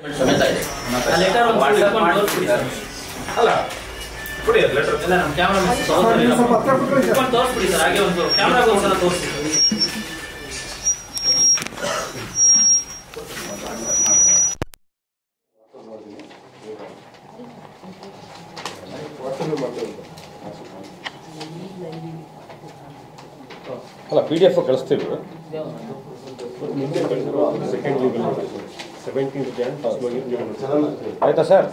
ಸಮೇತ ಇದೆ ಆ ಲೆಟರ್ ಒಂದು ವಾಟ್ಸಪ್ ಮಾಡಿ ತೋರಿಸ್ಬಿಡಿ ಸರ್. ಅಲ್ಲ ಕೊಡಿ ಲೆಟರ್ ಇಲ್ಲ ನಮ್ಮ ಕ್ಯಾಮ್ರಾ ತೋರಿಸ್ಬಿಡಿ ಸರ್ ಹಾಗೆ ಒಂದು ಕ್ಯಾಮ್ರಾಗೆ ಒಂದ್ಸಲ ತೋರಿಸಿ ಅಲ್ಲ ಪಿ ಡಿ ಎಫ್ ಕಳಿಸ್ತೀವಿ second legal seventeen Jan first legal ಆಯ್ತಾ ಸರ್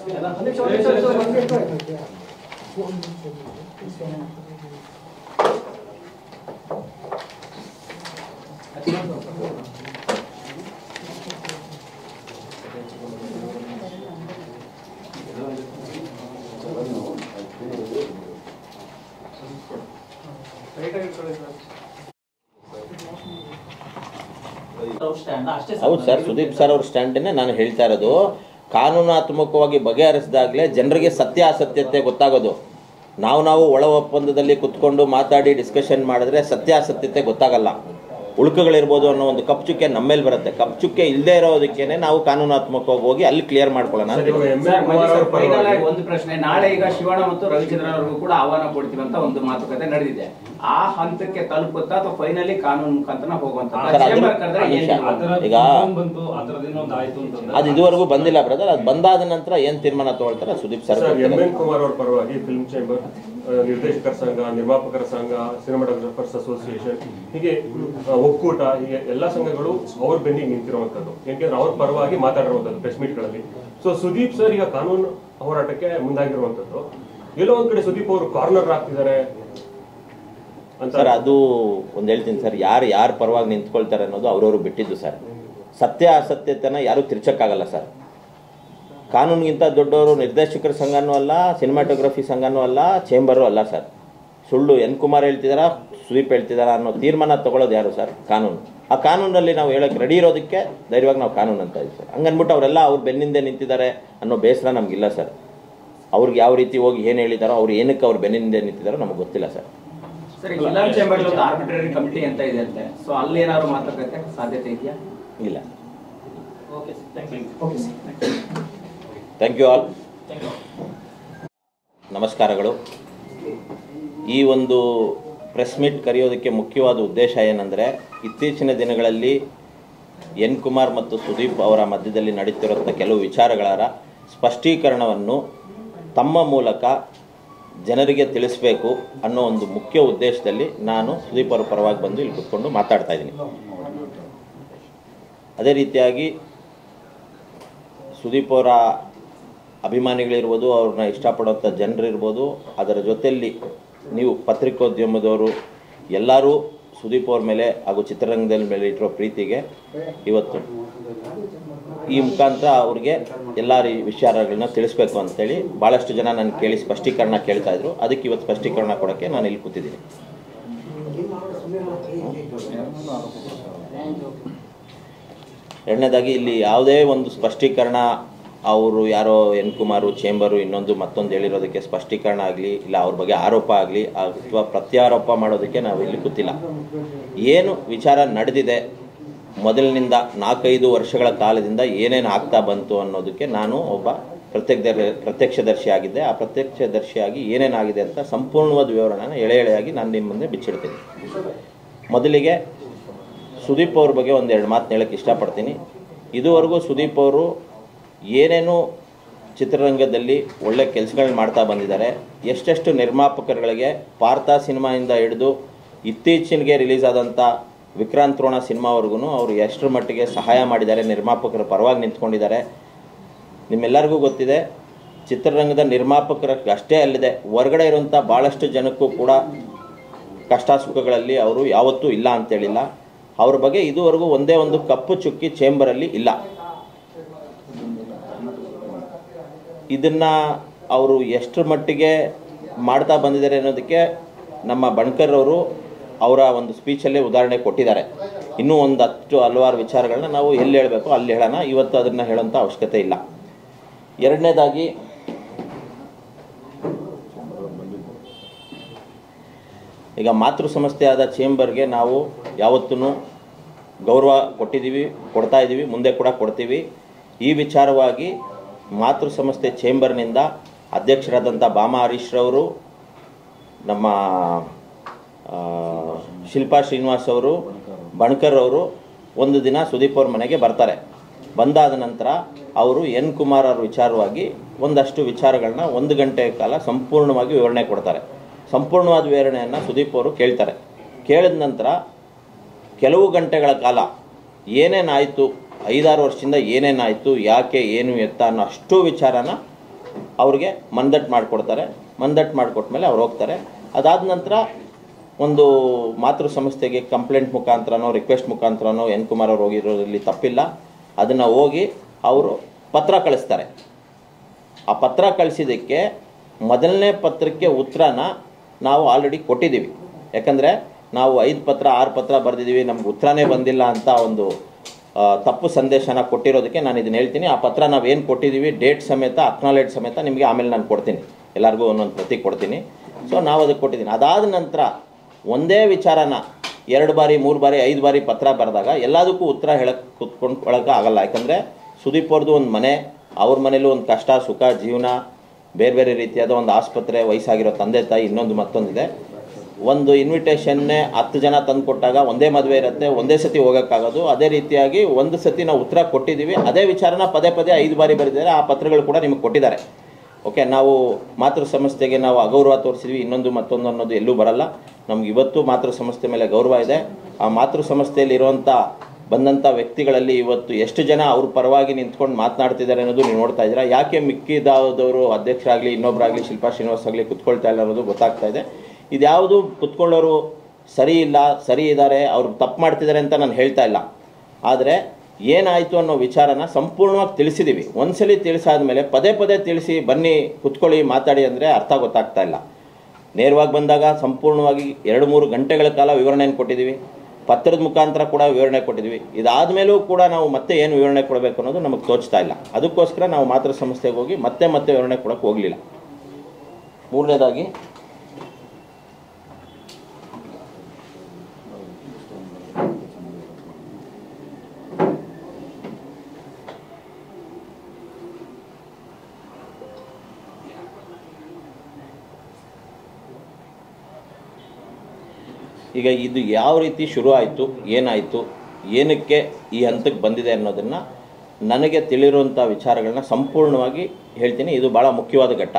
ಸ್ಟ್ಯಾಂಡ್ ಅಷ್ಟೇ ಹೌದು ಸರ್ ಸುದೀಪ್ ಸರ್ ಅವ್ರ ಸ್ಟ್ಯಾಂಡನ್ನೇ ನಾನು ಹೇಳ್ತಾ ಇರೋದು ಕಾನೂನಾತ್ಮಕವಾಗಿ ಬಗೆಹರಿಸಿದಾಗಲೇ ಜನರಿಗೆ ಸತ್ಯಾಸತ್ಯತೆ ಗೊತ್ತಾಗೋದು ನಾವು ನಾವು ಒಳ ಒಪ್ಪಂದದಲ್ಲಿ ಕುತ್ಕೊಂಡು ಮಾತಾಡಿ ಡಿಸ್ಕಷನ್ ಮಾಡಿದ್ರೆ ಸತ್ಯಾಸತ್ಯತೆ ಗೊತ್ತಾಗಲ್ಲ ಉಳುಕುಗಳಿರ್ಬೋದು ಅನ್ನೋ ಒಂದು ಕಪ್ ಚುಕ್ಕೆ ನಮ್ಮ ಮೇಲೆ ಬರುತ್ತೆ ಕಪ್ ಚುಕ್ಕೆ ಇಲ್ಲದೆ ಇರೋದಕ್ಕೇನೆ ನಾವು ಕಾನೂನಾತ್ಮಕವಾಗಿ ಹೋಗಿ ಅಲ್ಲಿ ಕ್ಲಿಯರ್ ಮಾಡ್ಕೊಳ್ಳೋಣ ಅಂತ ಇವಾಗ M sir, L Manju Kumar sir, ಅವ್ರ final ಆಗಿ ಪರವಾಗಿ ಒಂದು ಪ್ರಶ್ನೆ ನಾಳೆ ಈಗ ಶಿವಣ್ಣ ಮತ್ತು ರವಿಚಂದ್ರನ್ ಅವ್ರಿಗೂ ಕೂಡ ಆಹ್ವಾನ ಕೊಡ್ತೀವಿ ಅಂತ ಒಂದು ಮಾತುಕತೆ ನಡೆದಿದೆ ಆ ಹಂತಕ್ಕೆ ತಲುಪುತ್ತಾ ಅಥವಾ ಫೈನಲಿ ಕಾನೂನು ಮುಖಾಂತರ ಹೋಗುವಂತ ಸರ್, ಅದ್ರ- ಚೇಂಬರ್ ಕರೆದ್ರೆ ಏನ್ ನಿಮಿಷ. ಮಾಡ್ಬೋದು? ಈಗ ಬಂತು ಆ ಥರದ್ದೇನೋ ಒಂದು ಆಯ್ತು ಅಂತಂದ್ರೆ ಅದು ಇದುವರೆಗೂ ಬಂದಿಲ್ಲ ಬ್ರದರ್ ಅದು ಬಂದಾದ ನಂತರ ಏನು ತೀರ್ಮಾನ ತಗೊಳ್ತಾರೆ ಸುದೀಪ್ ಸರ್ ಸರ್ ಎಂ ಗೊತ್ತಿದೆ. ಎನ್ ಕುಮಾರ್ ಅವ್ರ ಪರವಾಗಿ ಫಿಲ್ಮ್ ಚೇಂಬರ್ ಆ, ನಿರ್ದೇಶಕರ ಸಂಘ ನಿರ್ಮಾಪಕರ ಸಂಘ ಸಿನಿಮಾಟೋಗ್ರಫರ್ಸ್ ಅಸೋಸಿಯೇಷನ್ ಹೀಗೆ ಆ, ಒಕ್ಕೂಟ ಹೀಗೆ ಎಲ್ಲ ಸಂಘಗಳು ಅವ್ರ ಬೆನ್ನಿಗೆ ನಿಂತಿರುವಂತದ್ದು ಯಾಕೆಂದ್ರೆ ಅವ್ರ ಪರವಾಗಿ ಮಾತಾಡಿರುವಂತದ್ದು ಪ್ರೆಸ್ ಮೀಟ್ಗಳಲ್ಲಿ ಸೊ ಸುದೀಪ್ ಸರ್ ಈಗ ಕಾನೂನು ಹೋರಾಟಕ್ಕೆ ಮುಂದಾಗಿರುವಂತದ್ದು ಎಲ್ಲೋ ಒಂದ್ ಕಡೆ ಸುದೀಪ್ ಅವರು ಕಾರ್ನರ್ ಆಗ್ತಿದ್ದಾರೆ ಅಂತ ಸರ್ ಅದು ಒಂದು ಹೇಳ್ತೀನಿ ಸರ್ ಯಾರು ಯಾರ ಪರವಾಗಿ ನಿಂತ್ಕೊಳ್ತಾರೆ ಅನ್ನೋದು ಅವ್ರವ್ರು ಬಿಟ್ಟಿದ್ದು ಸರ್ ಸತ್ಯ ಅಸತ್ಯತೆನ ಯಾರೂ ತಿರ್ಚಕ್ಕಾಗಲ್ಲ ಸರ್ ಕಾನೂನಿಗಿಂತ ದೊಡ್ಡವರು ನಿರ್ದೇಶಕರ ಸಂಘನೂ ಅಲ್ಲ ಸಿನಿಮಾಟೋಗ್ರಫಿ ಸಂಘನೂ ಅಲ್ಲ ಚೇಂಬರು ಅಲ್ಲ ಸರ್ ಸುಳ್ಳು ಎನ್ ಕುಮಾರ್ ಹೇಳ್ತಿದಾರಾ ಸುದೀಪ್ ಹೇಳ್ತಿದಾರಾ ಅನ್ನೋ ತೀರ್ಮಾನ ತಗೊಳ್ಳೋದು ಯಾರು ಸರ್ ಕಾನೂನು ಆ ಕಾನೂನಲ್ಲಿ ನಾವು ಹೇಳಕ್ಕೆ ರೆಡಿ ಇರೋದಕ್ಕೆ ಧೈರ್ಯವಾಗಿ ನಾವು ಕಾನೂನು ಅಂತ ಇದ್ದೀವಿ ಸರ್ ಹಂಗನ್ಬಿಟ್ಟು ಅವರೆಲ್ಲ ಅವ್ರ ಬೆನ್ನಿಂದೆ ನಿಂತಿದ್ದಾರೆ ಅನ್ನೋ ಬೇಸರ ನಮಗಿಲ್ಲ ಸರ್ ಅವ್ರಿಗೆ ಯಾವ ರೀತಿ ಹೋಗಿ ಏನು ಹೇಳಿದಾರೋ ಅವ್ರು ಏನಕ್ಕೆ ಅವ್ರ ಬೆನ್ನಿಂದೆ ನಿಂತಿದ್ದಾರೋ ನಮಗೆ ಗೊತ್ತಿಲ್ಲ ಸರ್ ಸರ್ ಈಗ ಫಿಲಂ ಚೇಂಬರ್ ಒಂದು ಆರ್ಬಿಟ್ರರಿ ಕಮಿಟಿ ಅಂತ ಇದೆ ಅಂತೆ ಸೊ ಅಲ್ಲಿ ಏನಾದ್ರು ಮಾತುಕತೆ ಸಾಧ್ಯತೆ ಇದೆಯಾ ಇಲ್ಲ okay sir thank you thank you all thank you ನಮಸ್ಕಾರಗಳು ಈ ಒಂದು ಪ್ರೆಸ್ ಮೀಟ್ ಕರೆಯೋದಕ್ಕೆ ಮುಖ್ಯವಾದ ಉದ್ದೇಶ ಏನಂದರೆ ಇತ್ತೀಚಿನ ದಿನಗಳಲ್ಲಿ ಎನ್ ಕುಮಾರ್ ಮತ್ತು ಸುದೀಪ್ ಅವರ ಮಧ್ಯದಲ್ಲಿ ನಡೀತಿರುವಂಥ ಕೆಲವು ವಿಚಾರಗಳ ಸ್ಪಷ್ಟೀಕರಣವನ್ನು ತಮ್ಮ ಮೂಲಕ ಜನರಿಗೆ ತಿಳಿಸಬೇಕು ಅನ್ನೋ ಒಂದು ಮುಖ್ಯ ಉದ್ದೇಶದಲ್ಲಿ ನಾನು ಸುದೀಪ್ ಅವರ ಪರವಾಗಿ ಬಂದು ಇಲ್ಲಿ ಕುತ್ಕೊಂಡು ಮಾತಾಡ್ತಾ ಇದ್ದೀನಿ ಅದೇ ರೀತಿಯಾಗಿ ಸುದೀಪ್ ಅವರ ಅಭಿಮಾನಿಗಳಿರ್ಬೋದು ಅವ್ರನ್ನ ಇಷ್ಟಪಡುವಂಥ ಜನರಿರ್ಬೋದು ಅದರ ಜೊತೆಯಲ್ಲಿ ನೀವು ಪತ್ರಿಕೋದ್ಯಮದವರು ಎಲ್ಲರೂ ಸುದೀಪ್ ಅವ್ರ ಮೇಲೆ ಹಾಗೂ ಚಿತ್ರರಂಗದ ಮೇಲೆ ಇಟ್ಟಿರೋ ಪ್ರೀತಿಗೆ ಇವತ್ತು ಈ ಮುಖಾಂತರ ಅವ್ರಿಗೆ ಎಲ್ಲ ರೀ ವಿಚಾರಗಳನ್ನ ತಿಳಿಸ್ಬೇಕು ಅಂತೇಳಿ ಭಾಳಷ್ಟು ಜನ ನಾನು ಕೇಳಿ ಸ್ಪಷ್ಟೀಕರಣ ಕೇಳ್ತಾ ಇದ್ರು ಅದಕ್ಕೆ ಇವತ್ತು ಸ್ಪಷ್ಟೀಕರಣ ಕೊಡೋಕ್ಕೆ ನಾನು ಇಲ್ಲಿ ಕೂತಿದ್ದೀನಿ ಎರಡನೇದಾಗಿ ಇಲ್ಲಿ ಯಾವುದೇ ಒಂದು ಸ್ಪಷ್ಟೀಕರಣ ಅವರು ಯಾರೋ ಎನ್ ಕುಮಾರು ಚೇಂಬರು ಇನ್ನೊಂದು ಮತ್ತೊಂದು ಹೇಳಿರೋದಕ್ಕೆ ಸ್ಪಷ್ಟೀಕರಣ ಆಗಲಿ ಇಲ್ಲ ಅವ್ರ ಬಗ್ಗೆ ಆರೋಪ ಆಗಲಿ ಅಥವಾ ಪ್ರತ್ಯಾರೋಪ ಮಾಡೋದಕ್ಕೆ ನಾವು ಇಲ್ಲಿ ಕೂತಿಲ್ಲ ಏನು ವಿಚಾರ ನಡೆದಿದೆ ಮೊದಲಿನಿಂದ ನಾಲ್ಕೈದು ವರ್ಷಗಳ ಕಾಲದಿಂದ ಏನೇನು ಆಗ್ತಾ ಬಂತು ಅನ್ನೋದಕ್ಕೆ ನಾನು ಒಬ್ಬ ಪ್ರತ್ಯಕ್ಷ ಪ್ರತ್ಯಕ್ಷದರ್ಶಿ ಆಗಿದ್ದೆ ಆ ಪ್ರತ್ಯಕ್ಷದರ್ಶಿಯಾಗಿ ಏನೇನಾಗಿದೆ ಅಂತ ಸಂಪೂರ್ಣವಾದ ವಿವರಣೆನ ಎಳೆ ಎಳೆಯಾಗಿ ನಾನು ನಿಮ್ಮ ಮುಂದೆ ಬಿಚ್ಚಿಡ್ತೀನಿ ಮೊದಲಿಗೆ ಸುದೀಪ್ ಅವ್ರ ಬಗ್ಗೆ ಒಂದೆರಡು ಮಾತು ಹೇಳಕ್ಕೆ ಇಷ್ಟಪಡ್ತೀನಿ ಇದುವರೆಗೂ ಸುದೀಪ್ ಅವರು ಏನೇನು ಚಿತ್ರರಂಗದಲ್ಲಿ ಒಳ್ಳೆ ಕೆಲಸಗಳನ್ನ ಮಾಡ್ತಾ ಬಂದಿದ್ದಾರೆ ಎಷ್ಟೆಷ್ಟು ನಿರ್ಮಾಪಕರುಗಳಿಗೆ ಪಾರ್ಥ ಸಿನಿಮಾಯಿಂದ ಹಿಡಿದು ಇತ್ತೀಚಿಗೆ ರಿಲೀಸ್ ಆದಂಥ ವಿಕ್ರಾಂತ್ ರೋಣ ಸಿನಿಮಾವರೆಗೂ ಅವರು ಎಷ್ಟರ ಮಟ್ಟಿಗೆ ಸಹಾಯ ಮಾಡಿದ್ದಾರೆ ನಿರ್ಮಾಪಕರ ಪರವಾಗಿ ನಿಂತ್ಕೊಂಡಿದ್ದಾರೆ ನಿಮ್ಮೆಲ್ಲರಿಗೂ ಗೊತ್ತಿದೆ ಚಿತ್ರರಂಗದ ನಿರ್ಮಾಪಕರ ಅಷ್ಟೇ ಅಲ್ಲದೆ ಹೊರಗಡೆ ಇರುವಂಥ ಭಾಳಷ್ಟು ಜನಕ್ಕೂ ಕೂಡ ಕಷ್ಟ ಸುಖಗಳಲ್ಲಿ ಅವರು ಯಾವತ್ತೂ ಇಲ್ಲ ಅಂತೇಳಿಲ್ಲ ಅವ್ರ ಬಗ್ಗೆ ಇದುವರೆಗೂ ಒಂದೇ ಒಂದು ಕಪ್ಪು ಚುಕ್ಕಿ ಚೇಂಬರಲ್ಲಿ ಇಲ್ಲ ಇದನ್ನು ಅವರು ಎಷ್ಟರ ಮಟ್ಟಿಗೆ ಮಾಡ್ತಾ ಬಂದಿದ್ದಾರೆ ಅನ್ನೋದಕ್ಕೆ ನಮ್ಮ ಬಣ್ಕರ್ ಅವರು ಅವರ ಒಂದು ಸ್ಪೀಚಲ್ಲೇ ಉದಾಹರಣೆ ಕೊಟ್ಟಿದ್ದಾರೆ ಇನ್ನೂ ಒಂದು ಹತ್ತು ಹಲವಾರು ವಿಚಾರಗಳನ್ನ ನಾವು ಎಲ್ಲಿ ಹೇಳಬೇಕು ಅಲ್ಲಿ ಹೇಳೋಣ ಇವತ್ತು ಅದನ್ನು ಹೇಳೋಂಥ ಅವಶ್ಯಕತೆ ಇಲ್ಲ ಎರಡನೇದಾಗಿ ಈಗ ಮಾತೃ ಸಂಸ್ಥೆಯಾದ ಚೇಂಬರ್ಗೆ ನಾವು ಯಾವತ್ತೂ ಗೌರವ ಕೊಟ್ಟಿದ್ದೀವಿ ಕೊಡ್ತಾ ಇದ್ದೀವಿ ಮುಂದೆ ಕೂಡ ಕೊಡ್ತೀವಿ ಈ ವಿಚಾರವಾಗಿ ಮಾತೃ ಸಂಸ್ಥೆ ಚೇಂಬರ್ನಿಂದ ಅಧ್ಯಕ್ಷರಾದಂಥ ಬಾಮಾ ಹರೀಶ್ರವರು ನಮ್ಮ ಆ, ಶಿಲ್ಪಾ ಶ್ರೀನಿವಾಸ್ ಅವರು ಬಣ್ಕರ್ ಅವರು ಒಂದು ದಿನ ಸುದೀಪ್ ಅವ್ರ ಮನೆಗೆ ಬರ್ತಾರೆ ಬಂದಾದ ನಂತರ ಅವರು ಎನ್ ಕುಮಾರ್ ಅವ್ರ ವಿಚಾರವಾಗಿ ಒಂದಷ್ಟು ವಿಚಾರಗಳನ್ನ ಒಂದು ಗಂಟೆ ಕಾಲ ಸಂಪೂರ್ಣವಾಗಿ ವಿವರಣೆ ಕೊಡ್ತಾರೆ ಸಂಪೂರ್ಣವಾದ ವಿವರಣೆಯನ್ನು ಸುದೀಪ್ ಅವರು ಕೇಳ್ತಾರೆ ಕೇಳಿದ ನಂತರ ಕೆಲವು ಗಂಟೆಗಳ ಕಾಲ ಏನೇನಾಯಿತು ಐದಾರು ವರ್ಷದಿಂದ ಏನೇನಾಯಿತು ಯಾಕೆ ಏನು ಎತ್ತ ಅನ್ನೋ ಅಷ್ಟು ವಿಚಾರನ ಅವ್ರಿಗೆ ಮಂದಟ್ಟು ಮಾಡಿಕೊಡ್ತಾರೆ ಮಂದಟ್ಟು ಮಾಡಿಕೊಟ್ಮೇಲೆ ಅವ್ರು ಹೋಗ್ತಾರೆ ಅದಾದ ನಂತರ ಒಂದು ಮಾತೃ ಸಂಸ್ಥೆಗೆ ಕಂಪ್ಲೇಂಟ್ ಮುಖಾಂತರನೋ ರಿಕ್ವೆಸ್ಟ್ ಮುಖಾಂತರನೋ ಎನ್ ಕುಮಾರ್ ಅವ್ರು ಹೋಗಿರೋದ್ರಲ್ಲಿ ತಪ್ಪಿಲ್ಲ ಅದನ್ನು ಹೋಗಿ ಅವರು ಪತ್ರ ಕಳಿಸ್ತಾರೆ ಆ ಪತ್ರ ಕಳಿಸಿದ್ದಕ್ಕೆ ಮೊದಲನೇ ಪತ್ರಕ್ಕೆ ಉತ್ತರನ ನಾವು ಆಲ್ರೆಡಿ ಕೊಟ್ಟಿದ್ದೀವಿ ಯಾಕಂದರೆ ನಾವು ಐದು ಪತ್ರ ಆರು ಪತ್ರ ಬರೆದಿದ್ದೀವಿ ನಮ್ಗೆ ಉತ್ತರನೇ ಬಂದಿಲ್ಲ ಅಂತ ಒಂದು ಆ, ತಪ್ಪು ಸಂದೇಶನ ಕೊಟ್ಟಿರೋದಕ್ಕೆ ನಾನು ಇದನ್ನ ಹೇಳ್ತೀನಿ ಆ ಪತ್ರ ನಾವು ಏನು ಕೊಟ್ಟಿದ್ದೀವಿ ಡೇಟ್ ಸಮೇತ ಅಕ್ನಾಲೆಡ್ ಸಮೇತ ನಿಮಗೆ ಆಮೇಲೆ ನಾನು ಕೊಡ್ತೀನಿ ಎಲ್ಲರಿಗೂ ಒಂದೊಂದು ಪ್ರತಿ ಕೊಡ್ತೀನಿ ಸೊ ನಾವು ಅದಕ್ಕೆ ಕೊಟ್ಟಿದ್ದೀನಿ ಅದಾದ ನಂತರ ಒಂದೇ ವಿಚಾರನ ಎರಡು ಬಾರಿ ಮೂರು ಬಾರಿ ಐದು ಬಾರಿ ಪತ್ರ ಬರೆದಾಗ ಎಲ್ಲದಕ್ಕೂ ಉತ್ತರ ಹೇಳಕ್ಕೆ ಕುತ್ಕೊಂಡು ಆಗಲ್ಲ ಯಾಕಂದರೆ ಸುದೀಪ್ ಅವ್ರದ್ದು ಒಂದು ಮನೆ ಅವ್ರ ಮನೇಲೂ ಒಂದು ಕಷ್ಟ ಸುಖ ಜೀವನ ಬೇರೆ ಬೇರೆ ರೀತಿಯಾದ ಒಂದು ಆಸ್ಪತ್ರೆ ವಯಸ್ಸಾಗಿರೋ ತಂದೆ ತಾಯಿ ಇನ್ನೊಂದು ಮತ್ತೊಂದಿದೆ ಒಂದು ಇನ್ವಿಟೇಷನ್ನೇ ಹತ್ತು ಜನ ತಂದು ಕೊಟ್ಟಾಗ ಒಂದೇ ಮದುವೆ ಇರುತ್ತೆ ಒಂದೇ ಸತಿ ಹೋಗೋಕ್ಕಾಗೋದು ಅದೇ ರೀತಿಯಾಗಿ ಒಂದು ಸತಿ ನಾವು ಉತ್ತರ ಕೊಟ್ಟಿದ್ದೀವಿ ಅದೇ ವಿಚಾರನ ಪದೇ ಪದೇ ಐದು ಬಾರಿ ಬರೆದಿದ್ದಾರೆ ಆ ಪತ್ರಗಳು ಕೂಡ ನಿಮಗೆ ಕೊಟ್ಟಿದ್ದಾರೆ ಓಕೆ ನಾವು ಮಾತೃ ಸಂಸ್ಥೆಗೆ ನಾವು ಅಗೌರವ ತೋರಿಸಿದ್ವಿ ಇನ್ನೊಂದು ಮತ್ತೊಂದು ಅನ್ನೋದು ಎಲ್ಲೂ ಬರಲ್ಲ ನಮ್ಗೆ ಇವತ್ತು ಮಾತೃ ಸಂಸ್ಥೆ ಮೇಲೆ ಗೌರವ ಇದೆ ಆ ಮಾತೃ ಸಂಸ್ಥೆಯಲ್ಲಿ ಇರುವಂಥ ಬಂದಂಥ ವ್ಯಕ್ತಿಗಳಲ್ಲಿ ಇವತ್ತು ಎಷ್ಟು ಜನ ಅವ್ರ ಪರವಾಗಿ ನಿಂತ್ಕೊಂಡು ಮಾತನಾಡ್ತಿದ್ದಾರೆ ಅನ್ನೋದು ನೀವು ನೋಡ್ತಾ ಇದ್ದೀರಾ ಯಾಕೆ ಮಿಕ್ಕಿದವರು ಅಧ್ಯಕ್ಷರಾಗಲಿ ಇನ್ನೊಬ್ಬರಾಗಲಿ ಶಿಲ್ಪಾ ಶ್ರೀನಿವಾಸ್ ಆಗಲಿ ಕುತ್ಕೊಳ್ತಾ ಇಲ್ಲ ಅನ್ನೋದು ಗೊತ್ತಾಗ್ತಾ ಇದೆ ಇದ್ಯಾವುದು ಕುತ್ಕೊಳ್ಳೋರು ಸರಿ ಇಲ್ಲ ಸರಿ ಇದ್ದಾರೆ ಅವ್ರು ತಪ್ಪು ಮಾಡ್ತಿದ್ದಾರೆ ಅಂತ ನಾನು ಹೇಳ್ತಾ ಇಲ್ಲ ಆದರೆ ಏನಾಯಿತು ಅನ್ನೋ ವಿಚಾರನ ಸಂಪೂರ್ಣವಾಗಿ ತಿಳಿಸಿದ್ದೀವಿ ಒಂದ್ಸಲಿ ತಿಳಿಸಾದ್ಮೇಲೆ ಪದೇ ಪದೇ ತಿಳಿಸಿ ಬನ್ನಿ ಕುತ್ಕೊಳ್ಳಿ ಮಾತಾಡಿ ಅಂದರೆ ಅರ್ಥ ಗೊತ್ತಾಗ್ತಾ ಇಲ್ಲ ನೇರವಾಗಿ ಬಂದಾಗ ಸಂಪೂರ್ಣವಾಗಿ ಎರಡು ಮೂರು ಗಂಟೆಗಳ ಕಾಲ ವಿವರಣೆಯನ್ನು ಕೊಟ್ಟಿದ್ದೀವಿ ಪತ್ರದ ಮುಖಾಂತರ ಕೂಡ ವಿವರಣೆ ಕೊಟ್ಟಿದ್ದೀವಿ ಇದಾದ ಮೇಲೂ ಕೂಡ ನಾವು ಮತ್ತೆ ಏನು ವಿವರಣೆ ಕೊಡಬೇಕು ಅನ್ನೋದು ನಮಗೆ ತೋಚ್ತಾ ಇಲ್ಲ ಅದಕ್ಕೋಸ್ಕರ ನಾವು ಮಾತೃ ಸಂಸ್ಥೆಗೆ ಹೋಗಿ ಮತ್ತೆ ಮತ್ತೆ ವಿವರಣೆ ಕೊಡೋಕ್ಕೆ ಹೋಗಲಿಲ್ಲ ಮೂರನೇದಾಗಿ ಈಗ ಇದು ಯಾವ ರೀತಿ ಶುರು ಆಯಿತು ಏನಾಯಿತು ಏನಕ್ಕೆ ಈ ಹಂತಕ್ಕೆ ಬಂದಿದೆ ಅನ್ನೋದನ್ನು ನನಗೆ ತಿಳಿರುವಂಥ ವಿಚಾರಗಳನ್ನ ಸಂಪೂರ್ಣವಾಗಿ ಹೇಳ್ತೀನಿ ಇದು ಭಾಳ ಮುಖ್ಯವಾದ ಘಟ್ಟ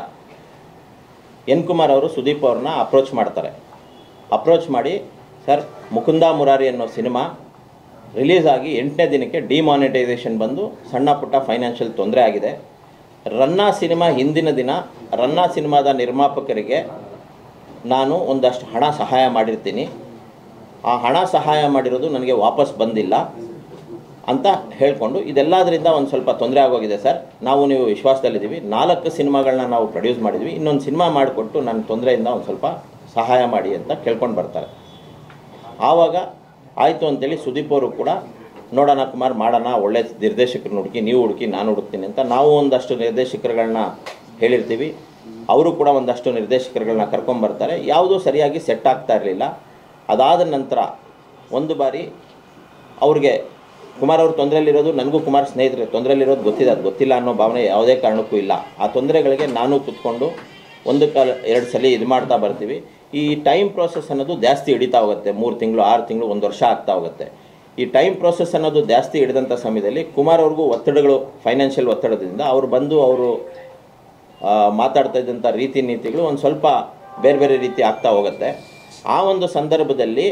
ಎನ್ ಕುಮಾರ್ ಅವರು ಸುದೀಪ್ ಅವ್ರನ್ನ ಅಪ್ರೋಚ್ ಮಾಡ್ತಾರೆ ಅಪ್ರೋಚ್ ಮಾಡಿ ಸರ್ ಮುಕುಂದ ಮುರಾರಿ ಅನ್ನೋ ಸಿನಿಮಾ ರಿಲೀಸ್ ಆಗಿ ಎಂಟನೇ ದಿನಕ್ಕೆ ಡಿಮಾನಿಟೈಸೇಷನ್ ಬಂದು ಸಣ್ಣ ಪುಟ್ಟ ಫೈನಾನ್ಷಿಯಲ್ ತೊಂದರೆ ಆಗಿದೆ ರನ್ನಾ ಸಿನಿಮಾ ಹಿಂದಿನ ದಿನ ರನ್ನಾ ಸಿನಿಮಾದ ನಿರ್ಮಾಪಕರಿಗೆ ನಾನು ಒಂದಷ್ಟು ಹಣ ಸಹಾಯ ಮಾಡಿರ್ತೀನಿ ಆ ಹಣ ಸಹಾಯ ಮಾಡಿರೋದು ನನಗೆ ವಾಪಸ್ ಬಂದಿಲ್ಲ ಅಂತ ಹೇಳಿಕೊಂಡು ಇದೆಲ್ಲದರಿಂದ ಒಂದು ಸ್ವಲ್ಪ ತೊಂದರೆ ಆಗೋಗಿದೆ ಸರ್ ನಾವು ನೀವು ವಿಶ್ವಾಸದಲ್ಲಿದ್ದೀವಿ ನಾಲ್ಕು ಸಿನಿಮಾಗಳನ್ನ ನಾವು ಪ್ರೊಡ್ಯೂಸ್ ಮಾಡಿದ್ವಿ ಇನ್ನೊಂದು ಸಿನಿಮಾ ಮಾಡಿಕೊಟ್ಟು ನನ್ನ ತೊಂದರೆಯಿಂದ ಒಂದು ಸ್ವಲ್ಪ ಸಹಾಯ ಮಾಡಿ ಅಂತ ಕೇಳ್ಕೊಂಡು ಬರ್ತಾರೆ ಆವಾಗ ಆಯಿತು ಅಂತೇಳಿ ಸುದೀಪ್ ಅವರು ಕೂಡ ನೋಡೋಣ ಕುಮಾರ್ ಮಾಡೋಣ ಒಳ್ಳೆ ನಿರ್ದೇಶಕರನ್ನ ಹುಡುಕಿ ನೀವು ಹುಡುಕಿ ನಾನು ಹುಡುಕ್ತೀನಿ ಅಂತ ನಾವು ಒಂದಷ್ಟು ನಿರ್ದೇಶಕರುಗಳನ್ನ ಹೇಳಿರ್ತೀವಿ ಅವರು ಕೂಡ ಒಂದಷ್ಟು ನಿರ್ದೇಶಕರುಗಳನ್ನ ಕರ್ಕೊಂಬರ್ತಾರೆ ಯಾವುದೂ ಸರಿಯಾಗಿ ಸೆಟ್ ಆಗ್ತಾ ಇರಲಿಲ್ಲ ಅದಾದ ನಂತರ ಒಂದು ಬಾರಿ ಅವ್ರಿಗೆ ಕುಮಾರ್ ಅವ್ರ ತೊಂದರೆಯಲ್ಲಿರೋದು ನನಗೂ ಕುಮಾರ್ ಸ್ನೇಹಿತರೆ ತೊಂದರೆಯಲ್ಲಿರೋದು ಗೊತ್ತಿದೆ ಅದು ಗೊತ್ತಿಲ್ಲ ಅನ್ನೋ ಭಾವನೆ ಯಾವುದೇ ಕಾರಣಕ್ಕೂ ಇಲ್ಲ ಆ ತೊಂದರೆಗಳಿಗೆ ನಾನು ಕೂತ್ಕೊಂಡು ಒಂದು ಕಾಲ ಎರಡು ಸಲ ಇದು ಮಾಡ್ತಾ ಬರ್ತೀವಿ ಈ ಟೈಮ್ ಪ್ರೋಸೆಸ್ ಅನ್ನೋದು ಜಾಸ್ತಿ ಹಿಡಿತಾ ಹೋಗುತ್ತೆ ಮೂರು ತಿಂಗಳು ಆರು ತಿಂಗಳು ಒಂದು ವರ್ಷ ಆಗ್ತಾ ಹೋಗುತ್ತೆ ಈ ಟೈಮ್ ಪ್ರೋಸೆಸ್ ಅನ್ನೋದು ಜಾಸ್ತಿ ಹಿಡಿದಂಥ ಸಮಯದಲ್ಲಿ ಕುಮಾರ್ ಅವ್ರಿಗೂ ಒತ್ತಡಗಳು ಫೈನಾನ್ಷಿಯಲ್ ಒತ್ತಡದಿಂದ ಅವರು ಬಂದು ಅವರು ಆ, ಮಾತಾಡ್ತಾ ಇದ್ದಂಥ ರೀತಿ ನೀತಿಗಳು ಒಂದು ಸ್ವಲ್ಪ ಬೇರೆ ಬೇರೆ ರೀತಿ ಆಗ್ತಾ ಹೋಗುತ್ತೆ ಆ ಒಂದು ಸಂದರ್ಭದಲ್ಲಿ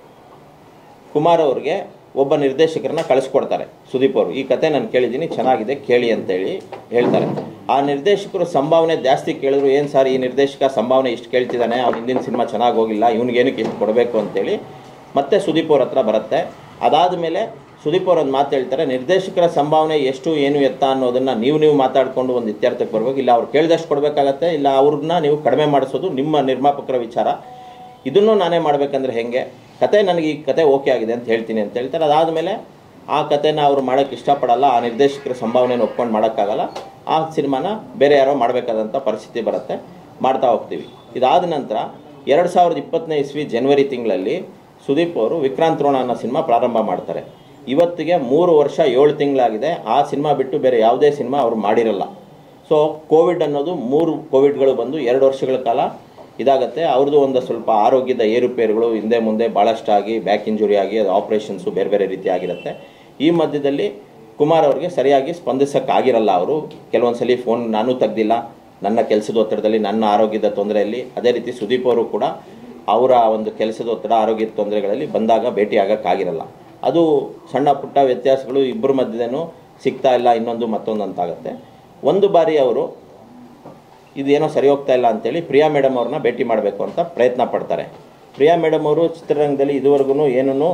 ಕುಮಾರ್ ಅವ್ರಿಗೆ ಒಬ್ಬ ನಿರ್ದೇಶಕರನ್ನ ಕಳಿಸ್ಕೊಡ್ತಾರೆ ಸುದೀಪ್ ಅವರು ಈ ಕತೆ ನಾನು ಕೇಳಿದ್ದೀನಿ ಚೆನ್ನಾಗಿದೆ ಕೇಳಿ ಅಂತೇಳಿ ಹೇಳ್ತಾರೆ ಆ ನಿರ್ದೇಶಕರು ಸಂಭಾವನೆ ಜಾಸ್ತಿ ಕೇಳಿದ್ರು ಏನು ಸರ್ ಈ ನಿರ್ದೇಶಕ ಸಂಭಾವನೆ ಇಷ್ಟು ಕೇಳ್ತಿದ್ದಾನೆ ಅವ್ನು ಹಿಂದಿನ ಸಿನಿಮಾ ಚೆನ್ನಾಗಿ ಹೋಗಿಲ್ಲ ಇವ್ನಿಗೇನಕ್ಕೆ ಇಷ್ಟು ಕೊಡಬೇಕು ಅಂತೇಳಿ ಮತ್ತೆ ಸುದೀಪ್ ಅವ್ರ ಹತ್ರ ಬರುತ್ತೆ ಅದಾದ ಮೇಲೆ ಸುದೀಪ್ ಅವ್ರು ಒಂದು ಮಾತು ಹೇಳ್ತಾರೆ ನಿರ್ದೇಶಕರ ಸಂಭಾವನೆ ಎಷ್ಟು ಏನು ಎತ್ತ ಅನ್ನೋದನ್ನು ನೀವು ನೀವು ಮಾತಾಡಿಕೊಂಡು ಒಂದು ಇತ್ಯರ್ಥಕ್ಕೆ ಬರ್ಬೇಕು ಇಲ್ಲ ಅವ್ರು ಕೇಳಿದಷ್ಟು ಕೊಡಬೇಕಾಗತ್ತೆ ಇಲ್ಲ ಅವ್ರನ್ನ ನೀವು ಕಡಿಮೆ ಮಾಡಿಸೋದು ನಿಮ್ಮ ನಿರ್ಮಾಪಕರ ವಿಚಾರ ಇದನ್ನು ನಾನೇ ಮಾಡಬೇಕಂದ್ರೆ ಹೆಂಗೆ ಕತೆ ನನಗೆ ಈ ಕತೆ ಓಕೆ ಆಗಿದೆ ಅಂತ ಹೇಳ್ತೀನಿ ಅಂತ ಹೇಳ್ತಾರೆ ಅದಾದಮೇಲೆ ಆ ಕತೆನ ಅವ್ರು ಮಾಡೋಕ್ಕೆ ಇಷ್ಟಪಡಲ್ಲ ಆ ನಿರ್ದೇಶಕರ ಸಂಭಾವನೆಯನ್ನು ಒಪ್ಕೊಂಡು ಮಾಡೋಕ್ಕಾಗಲ್ಲ ಆ ಸಿನಿಮಾನ ಬೇರೆ ಯಾರೋ ಮಾಡಬೇಕಾದಂಥ ಪರಿಸ್ಥಿತಿ ಬರುತ್ತೆ ಮಾಡ್ತಾ ಹೋಗ್ತೀವಿ ಇದಾದ ನಂತರ ಎರಡು ಸಾವಿರದ ಇಪ್ಪತ್ತನೇ ಇಸ್ವಿ ಜನವರಿ ತಿಂಗಳಲ್ಲಿ ಸುದೀಪ್ ಅವರು ವಿಕ್ರಾಂತ್ ರೋಣ ಅನ್ನೋ ಸಿನಿಮಾ ಪ್ರಾರಂಭ ಮಾಡ್ತಾರೆ ಇವತ್ತಿಗೆ ಮೂರು ವರ್ಷ ಏಳು ತಿಂಗಳಾಗಿದೆ ಆ ಸಿನಿಮಾ ಬಿಟ್ಟು ಬೇರೆ ಯಾವುದೇ ಸಿನಿಮಾ ಅವರು ಮಾಡಿರಲ್ಲ ಸೊ ಕೋವಿಡ್ ಅನ್ನೋದು ಮೂರು ಕೋವಿಡ್ಗಳು ಬಂದು ಎರಡು ವರ್ಷಗಳ ಕಾಲ ಇದಾಗತ್ತೆ ಅವ್ರದ್ದು ಒಂದು ಸ್ವಲ್ಪ ಆರೋಗ್ಯದ ಏರುಪೇರುಗಳು ಹಿಂದೆ ಮುಂದೆ ಭಾಳಷ್ಟು ಆಗಿ ಬ್ಯಾಕ್ ಇಂಜುರಿ ಆಗಿ ಅದು ಆಪ್ರೇಷನ್ಸು ಬೇರೆ ಬೇರೆ ರೀತಿ ಆಗಿರುತ್ತೆ ಈ ಮಧ್ಯದಲ್ಲಿ ಕುಮಾರ್ ಅವ್ರಿಗೆ ಸರಿಯಾಗಿ ಸ್ಪಂದಿಸೋಕ್ಕಾಗಿರಲ್ಲ ಅವರು ಕೆಲವೊಂದು ಸಲ ಫೋನ್ ನಾನು ತೆಗ್ದಿಲ್ಲ ನನ್ನ ಕೆಲಸದ ಒತ್ತಡದಲ್ಲಿ ನನ್ನ ಆರೋಗ್ಯದ ತೊಂದರೆಯಲ್ಲಿ ಅದೇ ರೀತಿ ಸುದೀಪ್ ಅವರು ಕೂಡ ಅವರ ಒಂದು ಕೆಲಸದ ಒತ್ತಡ ಆರೋಗ್ಯದ ತೊಂದರೆಗಳಲ್ಲಿ ಬಂದಾಗ ಭೇಟಿ ಆಗೋಕ್ಕಾಗಿರಲ್ಲ ಅದು ಸಣ್ಣ ಪುಟ್ಟ ವ್ಯತ್ಯಾಸಗಳು ಇಬ್ಬರ ಮಧ್ಯದೇನೂ ಸಿಗ್ತಾ ಇಲ್ಲ ಇನ್ನೊಂದು ಮತ್ತೊಂದು ಅಂತಾಗುತ್ತೆ ಒಂದು ಬಾರಿ ಅವರು ಇದೇನೋ ಸರಿ ಹೋಗ್ತಾ ಇಲ್ಲ ಅಂತೇಳಿ ಪ್ರಿಯಾ ಮೇಡಮ್ ಅವ್ರನ್ನ ಭೇಟಿ ಮಾಡಬೇಕು ಅಂತ ಪ್ರಯತ್ನ ಪಡ್ತಾರೆ ಪ್ರಿಯಾ ಮೇಡಮ್ ಅವರು ಚಿತ್ರರಂಗದಲ್ಲಿ ಇದುವರೆಗೂ ಏನೂ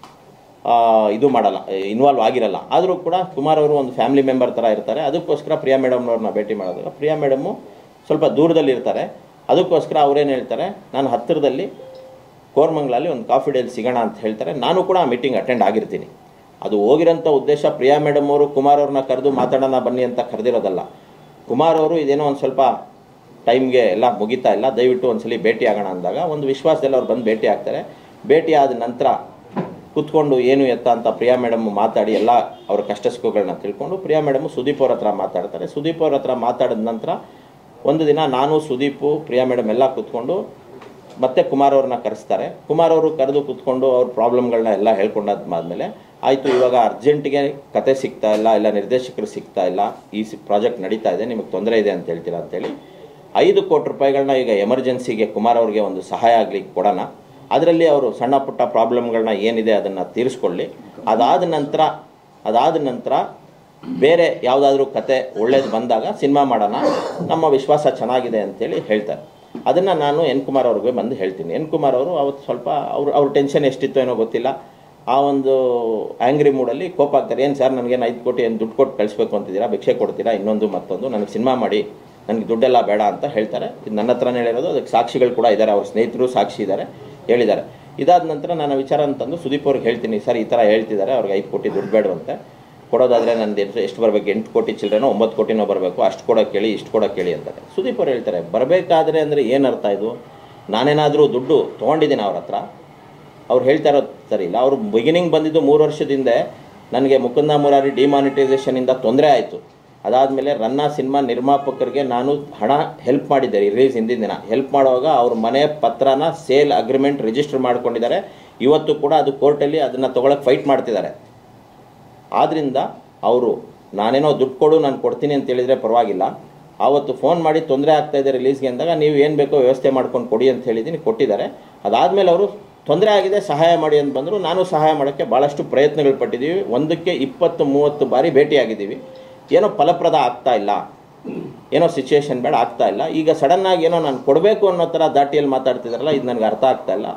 ಇದು ಮಾಡಲ್ಲ ಇನ್ವಾಲ್ವ್ ಆಗಿರಲ್ಲ ಆದರೂ ಕೂಡ ಕುಮಾರ್ ಅವರು ಒಂದು ಫ್ಯಾಮಿಲಿ ಮೆಂಬರ್ ಥರ ಇರ್ತಾರೆ ಅದಕ್ಕೋಸ್ಕರ ಪ್ರಿಯಾ ಮೇಡಮ್ನವ್ರನ್ನ ಭೇಟಿ ಮಾಡಿದಾಗ ಪ್ರಿಯಾ ಮೇಡಮ್ಮು ಸ್ವಲ್ಪ ದೂರದಲ್ಲಿ ಇರ್ತಾರೆ ಅದಕ್ಕೋಸ್ಕರ ಅವ್ರೇನು ಹೇಳ್ತಾರೆ ನಾನು ಹತ್ತಿರದಲ್ಲಿ ಕೋರ್ಮಂಗ್ಲಲ್ಲಿ ಒಂದು ಕಾಫಿ ಡೇಲಿ ಸಿಗೋಣ ಅಂತ ಹೇಳ್ತಾರೆ ನಾನು ಕೂಡ ಆ ಮೀಟಿಂಗ್ ಅಟೆಂಡ್ ಆಗಿರ್ತೀನಿ ಅದು ಹೋಗಿರೋಂಥ ಉದ್ದೇಶ ಪ್ರಿಯಾ ಮೇಡಮ್ ಅವರು ಕುಮಾರ್ ಅವ್ರನ್ನ ಕರೆದು ಮಾತಾಡೋಣ ಬನ್ನಿ ಅಂತ ಕರೆದಿರೋದಲ್ಲ ಕುಮಾರ್ ಅವರು ಇದೇನೋ ಒಂದು ಸ್ವಲ್ಪ ಟೈಮ್ಗೆ ಎಲ್ಲ ಮುಗಿತಾ ಇಲ್ಲ ದಯವಿಟ್ಟು ಒಂದ್ಸಲಿ ಭೇಟಿ ಆಗೋಣ ಅಂದಾಗ ಒಂದು ವಿಶ್ವಾಸದಲ್ಲಿ ಅವ್ರು ಬಂದು ಭೇಟಿ ಆಗ್ತಾರೆ ಭೇಟಿ ಆದ ನಂತರ ಕೂತ್ಕೊಂಡು ಏನು ಎತ್ತ ಅಂತ ಪ್ರಿಯಾ ಮೇಡಮ್ ಮಾತಾಡಿ ಎಲ್ಲ ಅವ್ರ ಕಷ್ಟ ಸುಖಗಳನ್ನ ತಿಳ್ಕೊಂಡು ಪ್ರಿಯಾ ಮೇಡಮ್ ಸುದೀಪ್ ಅವ್ರ ಹತ್ರ ಮಾತಾಡ್ತಾರೆ ಸುದೀಪ್ ಅವ್ರ ಹತ್ರ ಮಾತಾಡಿದ ನಂತರ ಒಂದು ದಿನ ನಾನು ಸುದೀಪು ಪ್ರಿಯಾ ಮೇಡಮ್ ಎಲ್ಲ ಕೂತ್ಕೊಂಡು ಮತ್ತೆ ಕುಮಾರ್ ಅವ್ರನ್ನ ಕರೆಸ್ತಾರೆ ಕುಮಾರ್ ಅವರು ಕರೆದು ಕೂತ್ಕೊಂಡು ಅವ್ರ ಪ್ರಾಬ್ಲಮ್ಗಳನ್ನ ಎಲ್ಲ ಹೇಳ್ಕೊಂಡಾದ್ಮೇಲೆ ಆಯಿತು ಇವಾಗ ಅರ್ಜೆಂಟಿಗೆ ಕತೆ ಸಿಗ್ತಾ ಇಲ್ಲ ಇಲ್ಲ ನಿರ್ದೇಶಕರು ಸಿಗ್ತಾ ಇಲ್ಲ ಈ ಪ್ರಾಜೆಕ್ಟ್ ನಡೀತಾ ಇದೆ ನಿಮಗೆ ತೊಂದರೆ ಇದೆ ಅಂತ ಹೇಳ್ತೀರಾ ಅಂತೇಳಿ ಐದು ಕೋಟಿ ರೂಪಾಯಿಗಳನ್ನ ಈಗ ಎಮರ್ಜೆನ್ಸಿಗೆ ಕುಮಾರ್ ಅವ್ರಿಗೆ ಒಂದು ಸಹಾಯ ಆಗ್ಲಿಕ್ಕೆ ಕೊಡೋಣ ಅದರಲ್ಲಿ ಅವರು ಸಣ್ಣ ಪುಟ್ಟ ಪ್ರಾಬ್ಲಮ್ಗಳನ್ನ ಏನಿದೆ ಅದನ್ನು ತೀರಿಸ್ಕೊಳ್ಳಿ ಅದಾದ ನಂತರ ಅದಾದ ನಂತರ ಬೇರೆ ಯಾವುದಾದ್ರೂ ಕತೆ ಒಳ್ಳೇದು ಬಂದಾಗ ಸಿನಿಮಾ ಮಾಡೋಣ ನಮ್ಮ ವಿಶ್ವಾಸ ಚೆನ್ನಾಗಿದೆ ಅಂತೇಳಿ ಹೇಳ್ತಾರೆ ಅದನ್ನು ನಾನು ಎನ್ ಕುಮಾರ್ ಅವ್ರಿಗೆ ಬಂದು ಹೇಳ್ತೀನಿ ಎನ್ ಕುಮಾರ್ ಅವರು ಅವತ್ತು ಸ್ವಲ್ಪ ಅವ್ರು ಅವ್ರ ಟೆನ್ಷನ್ ಎಷ್ಟಿತ್ತು ಏನೋ ಗೊತ್ತಿಲ್ಲ ಆ ಒಂದು ಆ್ಯಂಗ್ರಿ ಮೂಡಲ್ಲಿ ಕೋಪ ಆಗ್ತಾರೆ ಏನು ಸರ್ ನನಗೇನು ಐದು ಕೋಟಿ ಏನು ದುಡ್ಡು ಕೊಟ್ಟು ಕಳಿಸ್ಬೇಕು ಅಂತಿದ್ದೀರಾ ಭಿಕ್ಷೆ ಕೊಡ್ತೀರಾ ಇನ್ನೊಂದು ಮತ್ತೊಂದು ನನಗೆ ಸಿನಿಮಾ ಮಾಡಿ ನನಗೆ ದುಡ್ಡೆಲ್ಲ ಬೇಡ ಅಂತ ಹೇಳ್ತಾರೆ ಇದು ನನ್ನ ಹತ್ರನೇ ಹೇಳಿರೋದು ಅದಕ್ಕೆ ಸಾಕ್ಷಿಗಳು ಕೂಡ ಇದ್ದಾರೆ ಅವ್ರ ಸ್ನೇಹಿತರು ಸಾಕ್ಷಿ ಇದ್ದಾರೆ ಹೇಳಿದ್ದಾರೆ ಇದಾದ ನಂತರ ನಾನು ಆ ವಿಚಾರ ಅಂತಂದು ಸುದೀಪ್ ಅವ್ರಿಗೆ ಹೇಳ್ತೀನಿ ಸರ್ ಈ ಥರ ಹೇಳ್ತಿದ್ದಾರೆ ಅವ್ರಿಗೆ ಐದು ಕೋಟಿ ದುಡ್ಡು ಬೇಡವಂತೆ ಕೊಡೋದಾದರೆ ನಂದು ಎಷ್ಟು ಎಷ್ಟು ಬರಬೇಕು ಎಂಟು ಕೋಟಿ ಚಿಲ್ಡ್ರನೋ ಒಂಬತ್ತು ಕೋಟಿನೋ ಬರಬೇಕು ಅಷ್ಟು ಕೊಡೋಕೆ ಕೇಳಿ ಇಷ್ಟು ಕೊಡೋಕೆ ಕೇಳಿ ಅಂತಾರೆ ಸುದೀಪ್ ಅವ್ರು ಹೇಳ್ತಾರೆ ಬರಬೇಕಾದ್ರೆ ಅಂದರೆ ಏನು ಅರ್ಥ ಇದು ನಾನೇನಾದರೂ ದುಡ್ಡು ತೊಗೊಂಡಿದ್ದೀನಿ ಅವ್ರ ಹತ್ರ ಅವ್ರು ಹೇಳ್ತಾ ಇರೋದು ಸರಿ ಇಲ್ಲ ಅವ್ರು ಬಿಗಿನಿಂಗ್ ಬಂದಿದ್ದು ಮೂರು ವರ್ಷದಿಂದ ನನಗೆ ಮುಕುಂದ ಮುರಾರಿ ಡಿಮಾನಿಟೈಸೇಷನಿಂದ ತೊಂದರೆ ಆಯಿತು ಅದಾದಮೇಲೆ ರನ್ನ ಸಿನಿಮಾ ನಿರ್ಮಾಪಕರಿಗೆ ನಾನು ಹಣ ಹೆಲ್ಪ್ ಮಾಡಿದ್ದೆ ರಿಲೀಸ್ ಹಿಂದಿನ ದಿನ ಹೆಲ್ಪ್ ಮಾಡುವಾಗ ಅವ್ರ ಮನೆ ಪತ್ರನ ಸೇಲ್ ಅಗ್ರಿಮೆಂಟ್ ರಿಜಿಸ್ಟರ್ ಮಾಡ್ಕೊಂಡಿದ್ದಾರೆ ಇವತ್ತು ಕೂಡ ಅದು ಕೋರ್ಟಲ್ಲಿ ಅದನ್ನು ತೊಗೊಳಕ್ಕೆ ಫೈಟ್ ಮಾಡ್ತಿದ್ದಾರೆ ಆದ್ದರಿಂದ ಅವರು ನಾನೇನೋ ದುಡ್ಡು ಕೊಡು ನಾನು ಕೊಡ್ತೀನಿ ಅಂತ ಹೇಳಿದರೆ ಪರವಾಗಿಲ್ಲ ಆವತ್ತು ಫೋನ್ ಮಾಡಿ ತೊಂದರೆ ಆಗ್ತಾ ಇದೆ ರಿಲೀಸ್ಗೆ ಅಂದಾಗ ನೀವು ಏನು ಬೇಕೋ ವ್ಯವಸ್ಥೆ ಮಾಡ್ಕೊಂಡು ಕೊಡಿ ಅಂತ ಹೇಳಿದ್ದೀನಿ ಕೊಟ್ಟಿದ್ದಾರೆ ಅದಾದಮೇಲೆ ಅವರು ತೊಂದರೆ ಆಗಿದೆ ಸಹಾಯ ಮಾಡಿ ಅಂತ ಬಂದರು ನಾನು ಸಹಾಯ ಮಾಡೋಕ್ಕೆ ಭಾಳಷ್ಟು ಪ್ರಯತ್ನಗಳು ಪಟ್ಟಿದ್ದೀವಿ ಒಂದಕ್ಕೆ ಇಪ್ಪತ್ತು ಮೂವತ್ತು ಬಾರಿ ಭೇಟಿಯಾಗಿದ್ದೀವಿ ಏನೋ ಫಲಪ್ರದ ಆಗ್ತಾ ಇಲ್ಲ ಏನೋ ಸಿಚುವೇಶನ್ ಬೇಡ ಆಗ್ತಾ ಇಲ್ಲ ಈಗ ಸಡನ್ನಾಗಿ ಏನೋ ನಾನು ಕೊಡಬೇಕು ಅನ್ನೋ ಥರ ದಾಟಿಯಲ್ಲಿ ಮಾತಾಡ್ತಿದ್ದಾರಲ್ಲ ಇದು ನನಗೆ ಅರ್ಥ ಆಗ್ತಾ ಇಲ್ಲ